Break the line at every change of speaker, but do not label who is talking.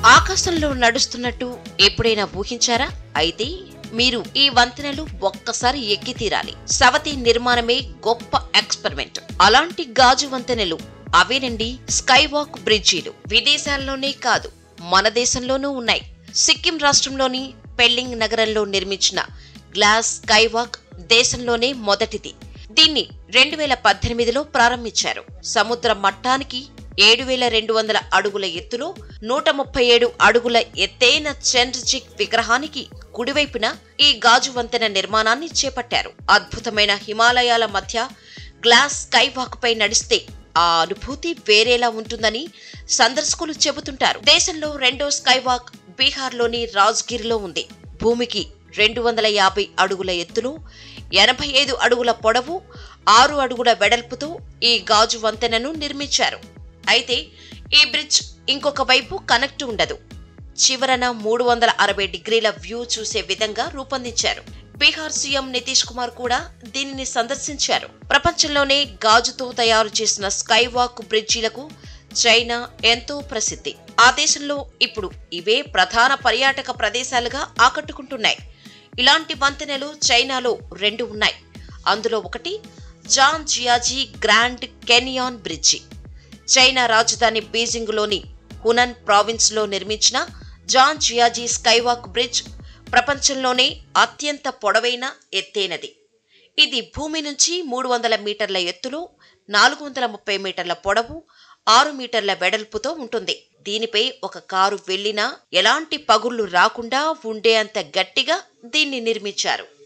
ఆకాశంలో నడుస్తున్నట్టు ఎప్పుడైనా ఊహించారా అయితే మీరు ఈ వంతెనలు ఒక్కసారి ఎక్కి తీరాలి సవతి నిర్మాణమే గొప్ప ఎక్స్పెరిమెంట్ అలాంటి గాజు వంతెనలు అవేనండి స్కై వాక్ బ్రిడ్జీలు విదేశాల్లోనే కాదు మన దేశంలోనూ ఉన్నాయి సిక్కిం రాష్ట్రంలోని పెల్లింగ్ నగరంలో నిర్మించిన గ్లాస్ స్కై వాక్ దేశంలోనే మొదటిది దీన్ని రెండు వేల పద్దెనిమిదిలో ప్రారంభించారు సముద్ర మట్టానికి ఏడు వేల రెండు వందల అడుగుల ఎత్తులో నూట ముప్పై ఏడు అడుగుల ఎత్తైన చంద్రజిక్ విగ్రహానికి కుడివైపున ఈ గాజు వంతెన నిర్మాణాన్ని చేపట్టారు అద్భుతమైన హిమాలయాల మధ్య గ్లాస్ స్కై వాక్ పై నడిస్తే ఆ అనుభూతి వేరేలా ఉంటుందని సందర్శకులు చెబుతుంటారు దేశంలో రెండో స్కై వాక్ బీహార్లోని రాజ్గిరిలో ఉంది భూమికి రెండు వందల యాభై అడుగుల ఎత్తులో ఎనభై ఐదు అడుగుల పొడవు ఆరు అడుగుల వెడల్పుతో ఈ గాజు వంతెనను నిర్మించారు అయితే ఈ బ్రిడ్జ్ ఇంకొక వైపు కనెక్ట్ ఉండదు చివరన మూడు వందల అరవై డిగ్రీల వ్యూ చూసే విధంగా రూపొందించారు బీహార్ సీఎం నితీష్ కుమార్ కూడా దీనిని సందర్శించారు ప్రపంచంలోనే గాజుతో తయారు చేసిన స్కై వాక్ బ్రిడ్జిలకు చైనా ఎంతో ప్రసిద్ధి ఆ దేశంలో ఇప్పుడు ఇవే ప్రధాన పర్యాటక ప్రదేశాలుగా ఆకట్టుకుంటున్నాయి ఇలాంటి వంతెనలు చైనాలో రెండు ఉన్నాయి అందులో ఒకటి Zhangjiajie grand canyon bridge China రాజధాని బీజింగ్లోని హునన్ ప్రావిన్స్లో నిర్మించిన జాన్ జియాజీ స్కైవాక్ బ్రిడ్జ్ ప్రపంచంలోనే అత్యంత పొడవైన ఎత్తైనది ఇది భూమి నుంచి మూడు వందల మీటర్ల ఎత్తులో నాలుగు వందల ముప్పై మీటర్ల పొడవు ఆరు మీటర్ల వెడల్పుతో ఉంటుంది దీనిపై ఒక కారు వెళ్లినా ఎలాంటి పగుళ్లు రాకుండా ఉండే అంత గట్టిగా దీన్ని నిర్మించారు